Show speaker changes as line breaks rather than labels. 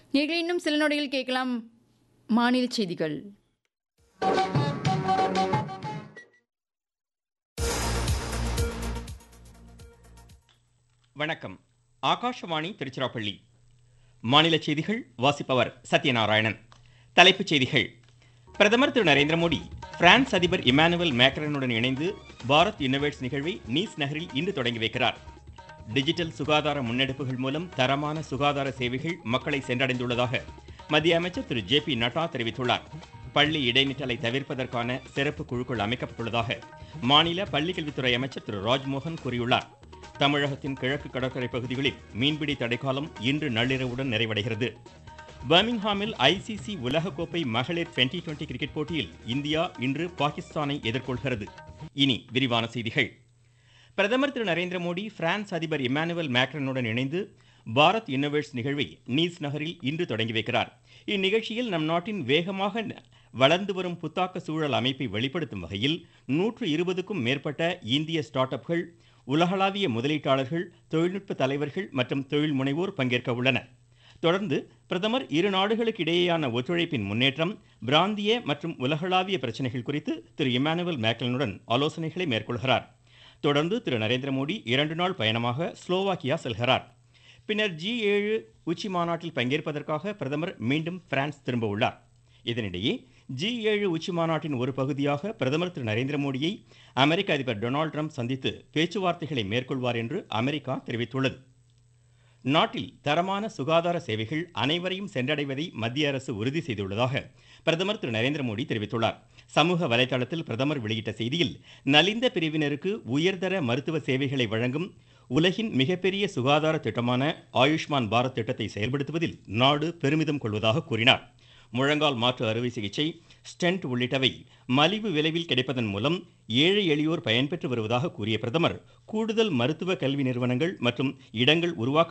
நீங்கள் இன்னும் சில நொடியில் கேட்கலாம் மாநில செய்திகள்
வணக்கம் ஆகாஷவாணி திருச்சிராப்பள்ளி மாநில செய்திகள் வாசிப்பவர் சத்யநாராயணன் தலைப்புச் செய்திகள் பிரதமர் திரு நரேந்திர மோடி பிரான்ஸ் அதிபர் இமானுவல் மேக்ரனுடன் இணைந்து பாரத் இன்னோவேட்ஸ் நிகழ்வை நீஸ் நகரில் இன்று தொடங்கி வைக்கிறார் டிஜிட்டல் சுகாதார முன்னெடுப்புகள் மூலம் தரமான சுகாதார சேவைகள் மக்களை சென்றடைந்துள்ளதாக மத்திய அமைச்சர் திரு ஜே பி நட்டா தெரிவித்துள்ளார் பள்ளி இடைநிற்றலை தவிர்ப்பதற்கான சிறப்பு குழுக்கள் அமைக்கப்பட்டுள்ளதாக மாநில பள்ளிக்கல்வித்துறை அமைச்சர் திரு ராஜ்மோகன் கூறியுள்ளார் தமிழகத்தின் கிழக்கு கடற்கரை பகுதிகளில் மீன்பிடி தடைக்காலம் இன்று நள்ளிரவுடன் நிறைவடைகிறது பர்மிங்ஹாமில் ஐசிசி உலகக்கோப்பை மகளிர் டுவெண்டி டுவெண்டி கிரிக்கெட் போட்டியில் இந்தியா இன்று பாகிஸ்தானை எதிர்கொள்கிறது இனி விரிவான செய்திகள் பிரதமர் திரு நரேந்திர மோடி பிரான்ஸ் அதிபர் இமானுவல் மேக்ரனுடன் இணைந்து பாரத் இன்னோவேட்ஸ் நிகழ்வை நீஸ் நகரில் இன்று தொடங்கி வைக்கிறார் இந்நிகழ்ச்சியில் நம் நாட்டின் வேகமாக வளர்ந்து வரும் புத்தாக்க சூழல் அமைப்பை வெளிப்படுத்தும் வகையில் நூற்று இருபதுக்கும் மேற்பட்ட இந்திய ஸ்டார்ட் அப்கள் உலகளாவிய முதலீட்டாளர்கள் தொழில்நுட்ப தலைவர்கள் மற்றும் தொழில் முனைவோர் பங்கேற்க உள்ளனர் தொடர்ந்து பிரதமர் இரு நாடுகளுக்கு இடையேயான ஒத்துழைப்பின் முன்னேற்றம் பிராந்திய மற்றும் உலகளாவிய பிரச்சனைகள் குறித்து திரு இமானுவல் மேக்லனுடன் ஆலோசனைகளை மேற்கொள்கிறார் தொடர்ந்து திரு நரேந்திர மோடி இரண்டு நாள் பயணமாக ஸ்லோவாக்கியா செல்கிறார் பின்னர் ஜி ஏழு உச்சி மாநாட்டில் பங்கேற்பதற்காக பிரதமர் மீண்டும் பிரான்ஸ் திரும்ப உள்ளார் இதனிடையே ஜி ஏழு உச்சி மாநாட்டின் ஒரு பகுதியாக பிரதமர் திரு நரேந்திர மோடியை அமெரிக்க அதிபர் டொனால்டு ட்ரம்ப் சந்தித்து பேச்சுவார்த்தைகளை மேற்கொள்வார் என்று அமெரிக்கா தெரிவித்துள்ளது நாட்டில் தரமான சுகாதார சேவைகள் அனைவரையும் சென்றடைவதை மத்திய அரசு உறுதி செய்துள்ளதாக பிரதமர் திரு நரேந்திர மோடி தெரிவித்துள்ளார் சமூக வலைதளத்தில் பிரதமர் வெளியிட்ட செய்தியில் நலிந்த பிரிவினருக்கு உயர்தர மருத்துவ சேவைகளை வழங்கும் உலகின் மிகப்பெரிய சுகாதார திட்டமான ஆயுஷ்மான் பாரத் திட்டத்தை செயல்படுத்துவதில் நாடு பெருமிதம் கொள்வதாக கூறினார் முழங்கால் மாற்று அறுவை சிகிச்சை ஸ்டென்ட் உள்ளிட்டவை மலிவு விலைவில் கிடைப்பதன் மூலம் ஏழை எளியோர் பயன்பெற்று வருவதாக கூறிய பிரதமர் கூடுதல் மருத்துவ கல்வி நிறுவனங்கள் மற்றும் இடங்கள் உருவாக்க